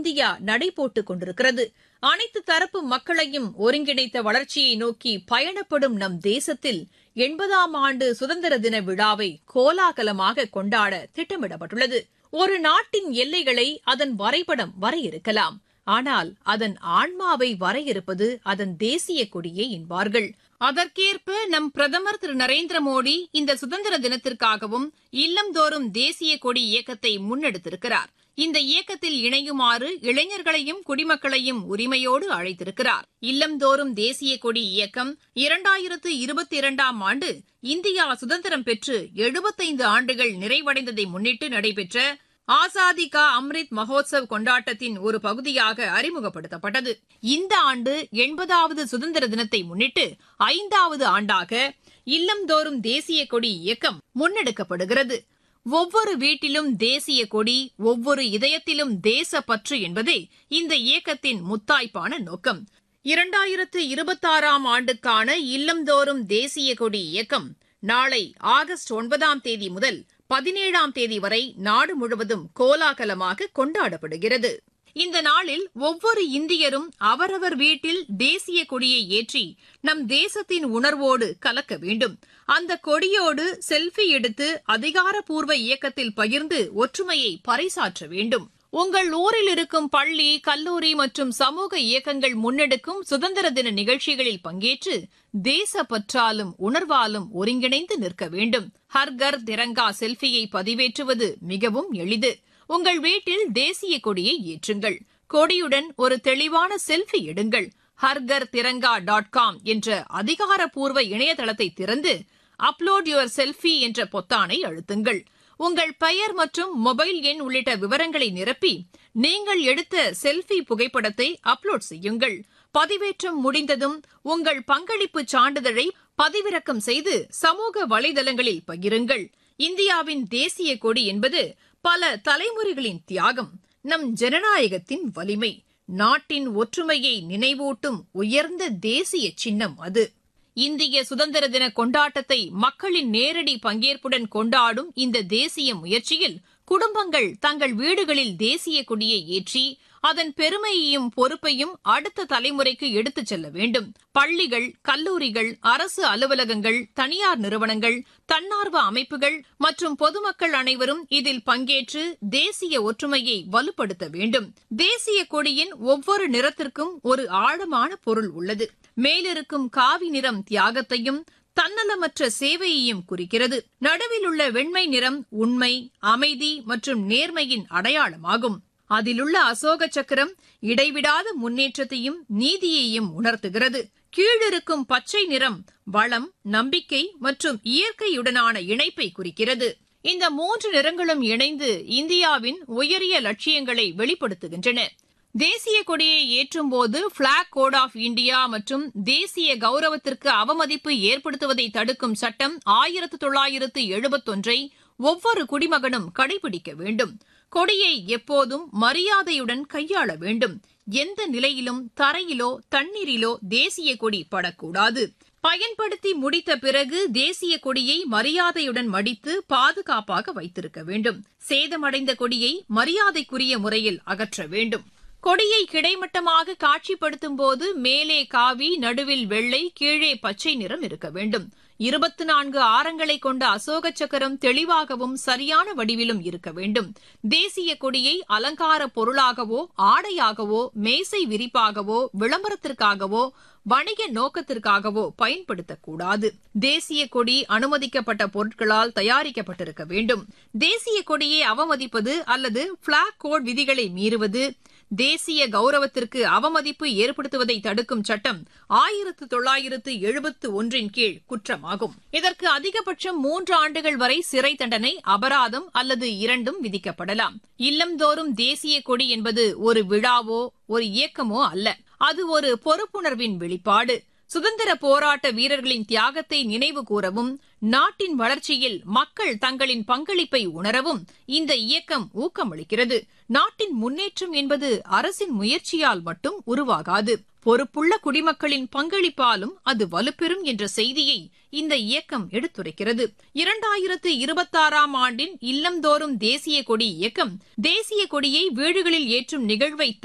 India நடைபோட்டுக் கொண்டிருக்கிறது அனைத்து தரப்பு மக்களையும் ஒருங்கிணைத்த வளர்ச்சியை நோக்கி பயணப்படும் நம் தேசத்தில் எண்பதாம் ஆண்டு சுதந்திர தின விழாவை கோலாகலமாக கொண்டாட திட்டமிடப்பட்டுள்ளது ஒரு நாட்டின் எல்லைகளை அதன் வரைபடம் வரையறுக்கலாம் ஆனால் அதன் ஆன்மாவை வரையறுப்பது அதன் தேசிய கொடியே என்பார்கள் அதற்கேற்ப நம் பிரதமர் திரு நரேந்திர மோடி இந்த சுதந்திர தினத்திற்காகவும் இல்லந்தோறும் தேசிய கொடி இயக்கத்தை முன்னெடுத்திருக்கிறார் இந்த இயக்கத்தில் இணையுமாறு இளைஞர்களையும் குடிமக்களையும் உரிமையோடு அழைத்திருக்கிறார் இல்லந்தோறும் தேசிய கொடி இயக்கம் இரண்டாயிரத்து இருபத்தி இரண்டாம் ஆண்டு இந்தியா சுதந்திரம் பெற்று எழுபத்தைந்து ஆண்டுகள் நிறைவடைந்ததை முன்னிட்டு நடைபெற்ற ஆசாதி கா அம்ரித் மகோத்சவ் கொண்டாட்டத்தின் ஒரு பகுதியாக அறிமுகப்படுத்தப்பட்டது இந்த ஆண்டு எண்பதாவது சுதந்திர தினத்தை முன்னிட்டு ஐந்தாவது ஆண்டாக இல்லந்தோறும் தேசிய கொடி இயக்கம் முன்னெடுக்கப்படுகிறது ஒவ்வொரு வீட்டிலும் தேசிய கொடி ஒவ்வொரு இதயத்திலும் தேசப்பற்று என்பதே இந்த இயக்கத்தின் முத்தாய்ப்பான நோக்கம் இரண்டாயிரத்து இருபத்தாறாம் ஆண்டுக்கான இல்லந்தோறும் தேசிய கொடி இயக்கம் நாளை ஆகஸ்ட் ஒன்பதாம் தேதி முதல் பதினேழாம் தேதி வரை நாடு முழுவதும் கோலாகலமாக கொண்டாடப்படுகிறது இந்த நாளில் ஒவ்வொரு இந்தியரும் அவரவர் வீட்டில் தேசிய கொடியை ஏற்றி நம் தேசத்தின் உணர்வோடு கலக்க வேண்டும் அந்த கொடியோடு செல்ஃபி எடுத்து அதிகாரப்பூர்வ இயக்கத்தில் பகிர்ந்து ஒற்றுமையை பறைசாற்ற வேண்டும் உங்கள் ஊரில் இருக்கும் பள்ளி கல்லூரி மற்றும் சமூக இயக்கங்கள் முன்னெடுக்கும் சுதந்திர தின நிகழ்ச்சிகளில் பங்கேற்று தேசப்பற்றாலும் உணர்வாலும் ஒருங்கிணைந்து நிற்க வேண்டும் ஹர்கர் திரங்கா செல்ஃபியை பதிவேற்றுவது மிகவும் எளிது உங்கள் வீட்டில் தேசிய கொடியை ஏற்றுங்கள் கொடியுடன் ஒரு தெளிவான செல்ஃபி எடுங்கள் ஹர்கர் திரங்கா டாட் காம் என்ற அதிகாரப்பூர்வ இணையதளத்தை திறந்து அப்லோட் யுவர் செல்ஃபி என்ற பொத்தானை அழுத்துங்கள் உங்கள் பெயர் மற்றும் மொபைல் எண் உள்ளிட்ட விவரங்களை நிரப்பி நீங்கள் எடுத்த செல்ஃபி புகைப்படத்தை அப்லோட் செய்யுங்கள் பதிவேற்றம் முடிந்ததும் உங்கள் பங்களிப்பு சான்றிதழை பதிவிறக்கம் செய்து சமூக வலைதளங்களில் பகிருங்கள் இந்தியாவின் தேசிய கொடி என்பது பல தலைமுறைகளின் தியாகம் நம் ஜனநாயகத்தின் வலிமை நாட்டின் ஒற்றுமையை நினைவூட்டும் உயர்ந்த தேசிய சின்னம் அது இந்திய சுதந்திர தின கொண்டாட்டத்தை மக்களின் நேரடி பங்கேற்புடன் கொண்டாடும் இந்த தேசிய முயற்சியில் குடும்பங்கள் தங்கள் வீடுகளில் தேசிய கொடியை ஏற்றி அதன் பெருமையையும் பொறுப்பையும் அடுத்த தலைமுறைக்கு எடுத்துச் செல்ல வேண்டும் பள்ளிகள் கல்லூரிகள் அரசு அலுவலகங்கள் தனியார் நிறுவனங்கள் தன்னார்வ அமைப்புகள் மற்றும் பொதுமக்கள் அனைவரும் இதில் பங்கேற்று தேசிய ஒற்றுமையை வலுப்படுத்த வேண்டும் தேசிய கொடியின் ஒவ்வொரு நிறத்திற்கும் ஒரு ஆழமான பொருள் உள்ளது மேலிருக்கும் காவி நிறம் தியாகத்தையும் தன்னலமற்ற சேவையையும் குறிக்கிறது நடுவில் உள்ள வெண்மை நிறம் உண்மை அமைதி மற்றும் நேர்மையின் அடையாளமாகும் அதிலுள்ள அசோக சக்கரம் இடைவிடாத முன்னேற்றத்தையும் நீதியையும் உணர்த்துகிறது கீழிருக்கும் பச்சை நிறம் வளம் நம்பிக்கை மற்றும் இயற்கையுடனான இணைப்பை குறிக்கிறது இந்த மூன்று நிறங்களும் இணைந்து இந்தியாவின் உயரிய லட்சியங்களை வெளிப்படுத்துகின்றன தேசிய கொடியை ஏற்றும்போது பிளாக் கோட் ஆஃப் இந்தியா மற்றும் தேசிய கௌரவத்திற்கு அவமதிப்பு ஏற்படுத்துவதை தடுக்கும் சட்டம் ஆயிரத்து தொள்ளாயிரத்து எழுபத்தொன்றை ஒவ்வொரு குடிமகனும் கடைபிடிக்க வேண்டும் கொடியை எப்போதும் மரியாதையுடன் கையாள வேண்டும் எந்த நிலையிலும் தரையிலோ தண்ணீரிலோ தேசிய கொடி படக்கூடாது பயன்படுத்தி முடித்த பிறகு தேசிய கொடியை மரியாதையுடன் மடித்து பாதுகாப்பாக வைத்திருக்க வேண்டும் சேதமடைந்த கொடியை மரியாதைக்குரிய முறையில் அகற்ற வேண்டும் கொடியை கிடைமட்டமாக காட்சிப்படுத்தும் போது மேலே காவி நடுவில் வெள்ளை கீழே பச்சை நிறம் இருக்க வேண்டும் இருபத்தி நான்கு ஆரங்களை கொண்ட அசோக சக்கரம் தெளிவாகவும் சரியான வடிவிலும் இருக்க வேண்டும் தேசிய கொடியை அலங்கார பொருளாகவோ ஆடையாகவோ மேசை விரிப்பாகவோ விளம்பரத்திற்காகவோ வணிக நோக்கத்திற்காகவோ பயன்படுத்தக்கூடாது தேசிய கொடி அனுமதிக்கப்பட்ட பொருட்களால் தயாரிக்கப்பட்டிருக்க வேண்டும் தேசிய கொடியை அவமதிப்பது அல்லது பிளாக் கோட் விதிகளை மீறுவது தேசிய கௌரவத்திற்கு அவமதிப்பு ஏற்படுத்துவதை தடுக்கும் சட்டம் ஆயிரத்து தொள்ளாயிரத்து எழுபத்து ஒன்றின் கீழ் குற்றமாகும் இதற்கு அதிகபட்சம் மூன்று ஆண்டுகள் வரை சிறை தண்டனை அபராதம் அல்லது இரண்டும் விதிக்கப்படலாம் இல்லந்தோறும் தேசிய கொடி என்பது ஒரு விழாவோ ஒரு இயக்கமோ அல்ல அது ஒரு பொறுப்புணர்வின் வெளிப்பாடு சுதந்திர போராட்ட வீரர்களின் தியாகத்தை நினைவு கூறவும் நாட்டின் வளர்ச்சியில் மக்கள் தங்களின் பங்களிப்பை உணரவும் இந்த இயக்கம் ஊக்கமளிக்கிறது நாட்டின் முன்னேற்றம் என்பது அரசின் முயற்சியால் மட்டும் உருவாகாது பொறுப்புள்ள குடிமக்களின் பங்களிப்பாலும் அது வலுப்பெறும் என்ற செய்தியை இந்த இயக்கம் எடுத்துரைக்கிறது இரண்டாயிரத்து இருபத்தாறாம் ஆண்டின் இல்லந்தோறும் தேசிய கொடி இயக்கம் தேசிய கொடியை வீடுகளில் ஏற்றும் நிகழ்வை